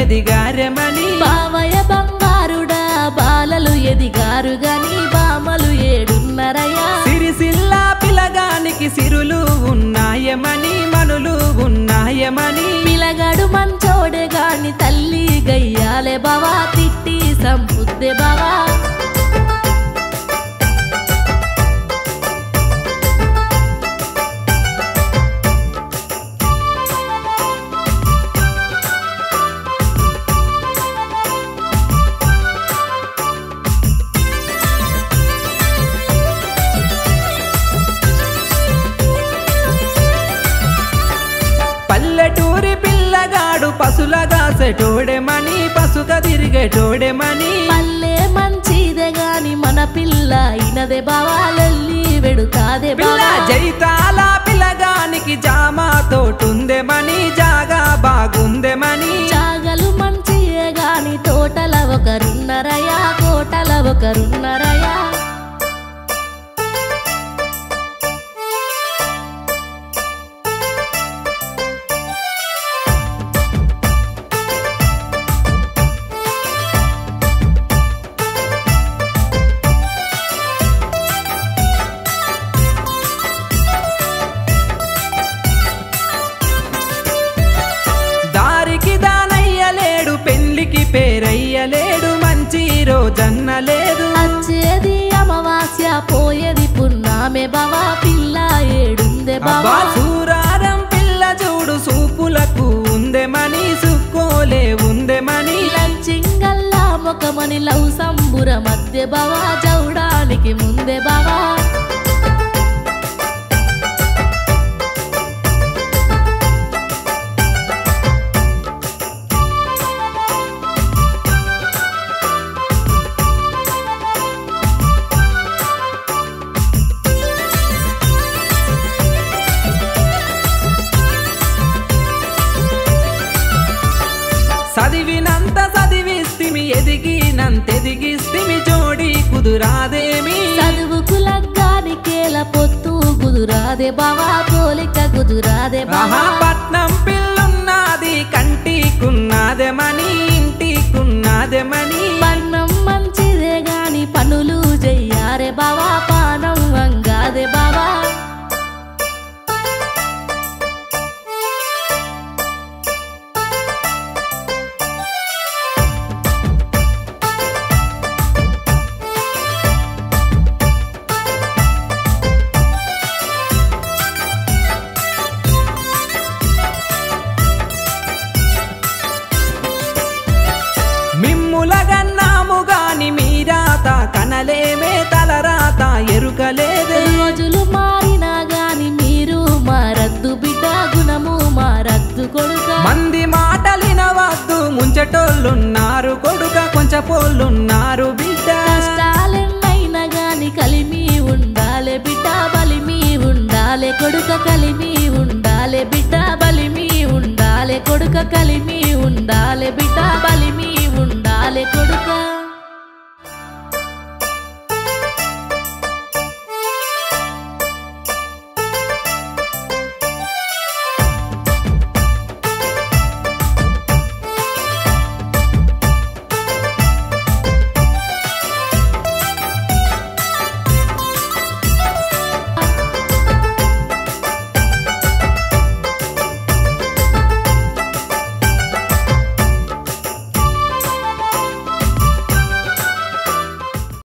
ఎదిగారెమని బావయ్య బంగారుడా బాలలు ఎదిగారు గాని బామలు ఏడున్నరయ్యా సిరిసిల్ల పిలగానికి సిరులు ఉన్నాయమని మనులు ఉన్నాయమని పిలగాడు మంచోడే గాని తల్లి గయ్యాలే బావా తిట్టి సంపుద్దే బావా పల్లెటూరి పిల్లగాడు పసులగా సెటోడెమని పసుగా తిరిగేటోడెమని పల్లె మంచిదే గాని మన పిల్ల అయినదే బావా లొల్లి వెడుతాదే పిల్ల బావా జైతాల పిల్లగానికి జామా తోటుందెమని జాగా బాగుందెమని చాగలు మంచియే గాని తోటల ఒకరున్నరయ్యా కోటల ఒకరున్నరయ్యా దారికి దానయ్యలేడు పెళ్లికి పేరయ్యలేడు మంచి రోజన్న లేదు వచ్చేది అమావాస్య పోయేది పున్నామే బావా పిల్ల ఏడుందే అబ్బా బావా సూరారం పిల్ల చూడు సూపులకు ఉందెమని సుక్కోలే ఉందెమని లంచింగల్లా ముఖమని లవ్ సంబుర మధ్య బావా జౌడానికి ముందే బావా చదివినంత చదివిస్తిమి ఎదిగినంత ఎదిగిస్తిమి జోడి కుదురాదేమి చదువుకు లగ్గానికేల పొత్తు కుదురాదే బావా పోలిక కుదురాదే ఆహా బావా పట్నం పిల్లున్నది కంటికున్నదెమని ఇంటికున్నదెమని పన్నం మంచిదే గాని పనులు చెయ్యారే బావా పానం వంగాదే బావా మిమ్ములగన్నాము గాని మీరాత కనలేమే తలరాత ఎరుకలేదే రోజులు మారినా గాని మీరు మారద్దు బిడ్డ గుణము మారద్దు కొడుక మంది మాటలినవద్దు ముంచటోళ్ళున్నారు కొడుక కొంచెపోళ్ళున్నారు బిడ్డ కష్టాలెన్నైనా గాని కలిమి ఉండాలే బిడ్డ బలిమి ఉండాలే కొడుక కలిమి ఉండాలే బిడ్డ బలిమి ఉండాలే కొడుక కలిమి